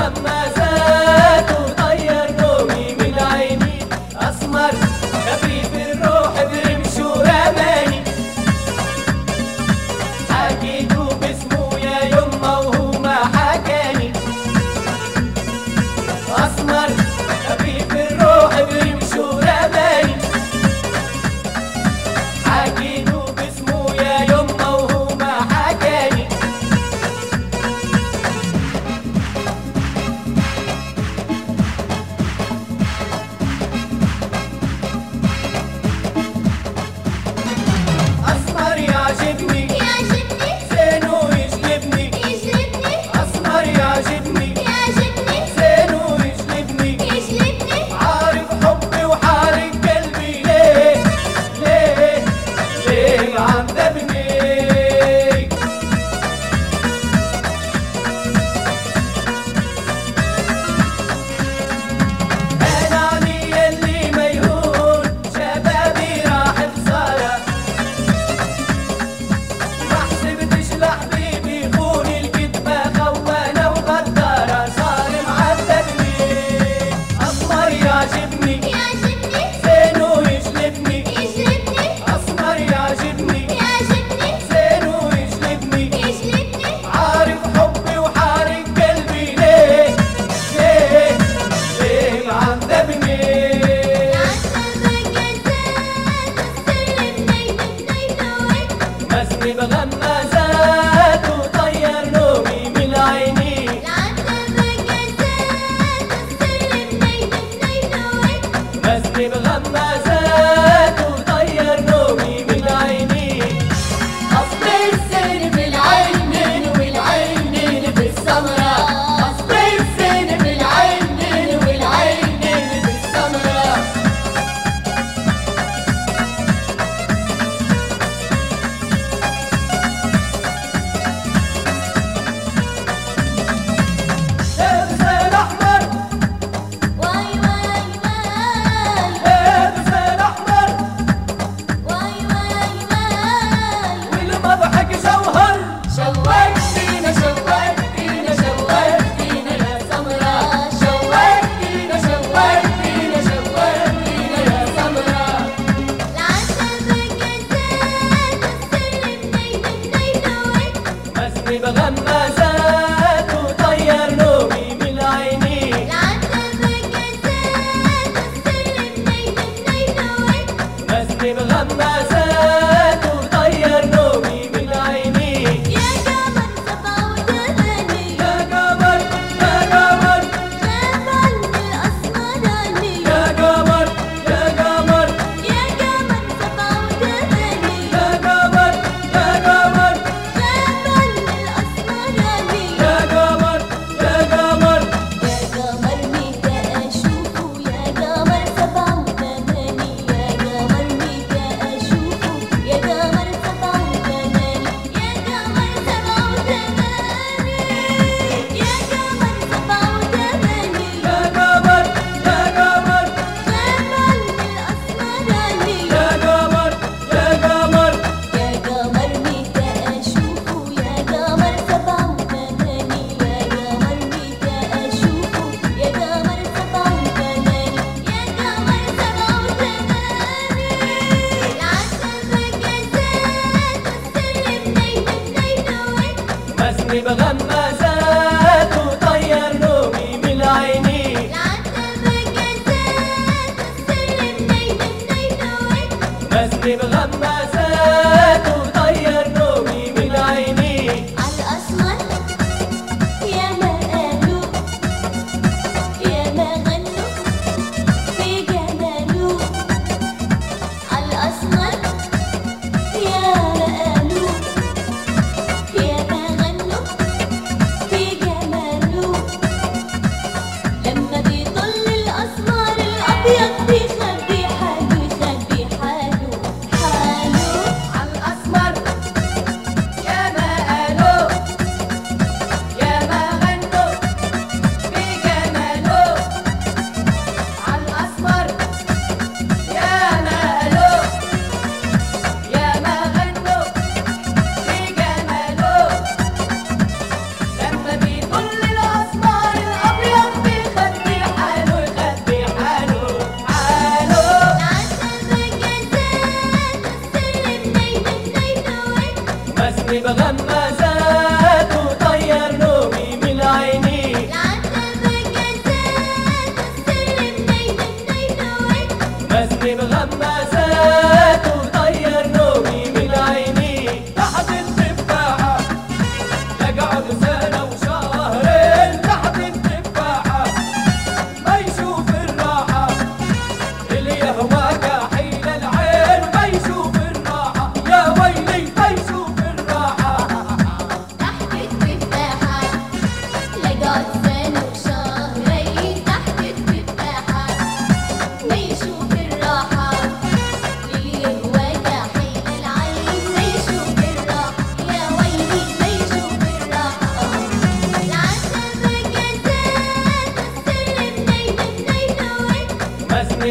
بغمازات وطير نومي من عيني اسمر خفيف الروح برمش ورماني حكيته باسمه يا يما وهو ما حكاني اسمر خفيف الروح برمش ورماني حكيته باسمه يا يما وهو ما حكاني اسمر يعجبني يعجبني زينو يجلبني يجلبني اسمر يعجبني يعجبني زينو يجلبني يجلبني عارف حبي وحارق قلبي ليه ليه ليه معذبني انا علي اللي ميهون شبابي راح بصارة ما حسبتش لحبيبي يخون الكدبة خوانة وغدارة صار معذبني اسمر يعجبني يعجبني زينو يجلبني يجلبني اسمر يعجبني يعجبني زينو يجلبني يجلبني عارف حبي وحارق قلبي ليه ليه ليه معذبني مزني بغمازات وطير نومي من عيني مزني بغمازات وطير نومي من عيني أصل الزين بالعينين والعينين بالسمرة أصل الزين بالعينين والعينين بالسمرة لابس الأحمر لابس الأحمر والمضحك جوهر شوقتينا شوقتينا شوقتينا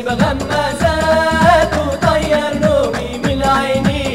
مسني بغمازات وطير نومي من عيني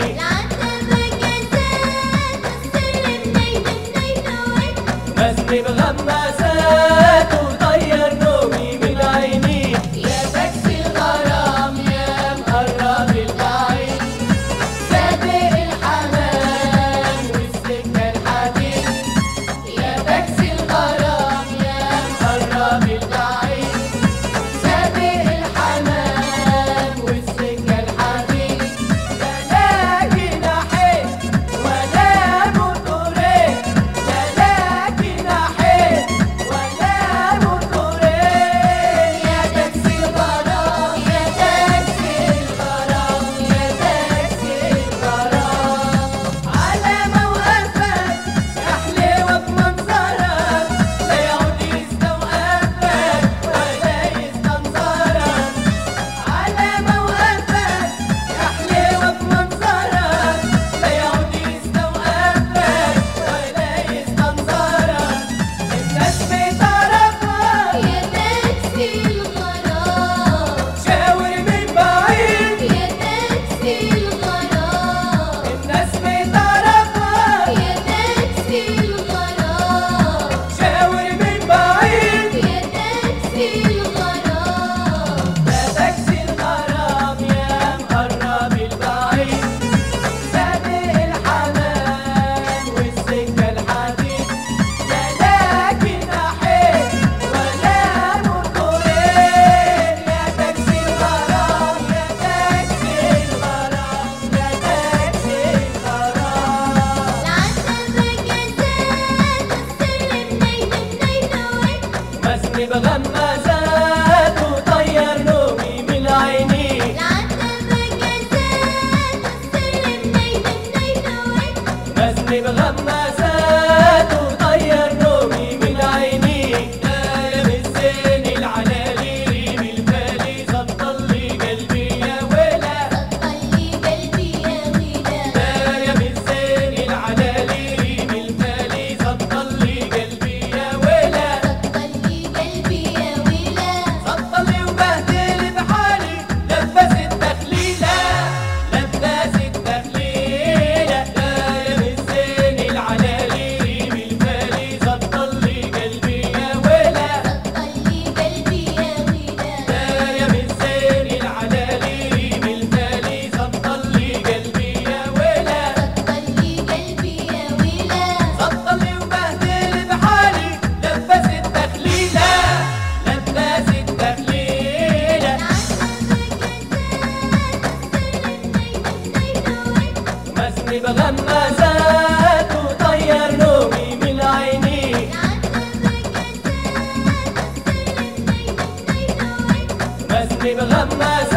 مسني بغمازات وطير نومي من عيني يا تاكسي الغرام يا مقرب البعيد سابق الحمام والسكة الحديد يا تاكسي الغرام يا مقرب البعيد سابق الحمام والسكة الحديد لا جناحين ولا موتورين لا جناحين ولا موتورين يا تاكسي الغرام يا تاكسي الغرام يا تاكسي الغرام على موقفك يا حليوة بمنظرك لا يعود يستوقفك ولا يستنظرك على موقفك يا حليوة بمنظرك لا يعود يستوقفك ولا يستنظرك الناس بطرفك شاور من بعيد الناس بطرفك شاور من بعيد لا تاكسي الغرام يا مقرب البعيد سابق الحمام والسكة الحديد لا لا جناحين ولا موتورين يا تاكسي الغرام يا تاكسي الغرام يا تاكسي الغرام مسني بغمازات وطير نومي من عيني مسني بغمازات وطير نومي من عيني نايم الزين العلالي من الفالي زبطلي قلبي يا ويلا نايم الزين العلالي من الفالي زبطلي قلبي يا ويلا زبطلي وبهدل بحالي لبس التخليلة لبس التخليلة نايم الزين العلالي من الفالي زبطلي قلبي يا ويلا نايم الزين العلالي من الفالي زبطلي قلبي يا ويلا زبطلي وبهدل بحالي لبس التخليلة لبس التخليلة مسني بغمازات وطير نومي من عيني مسني بغمازات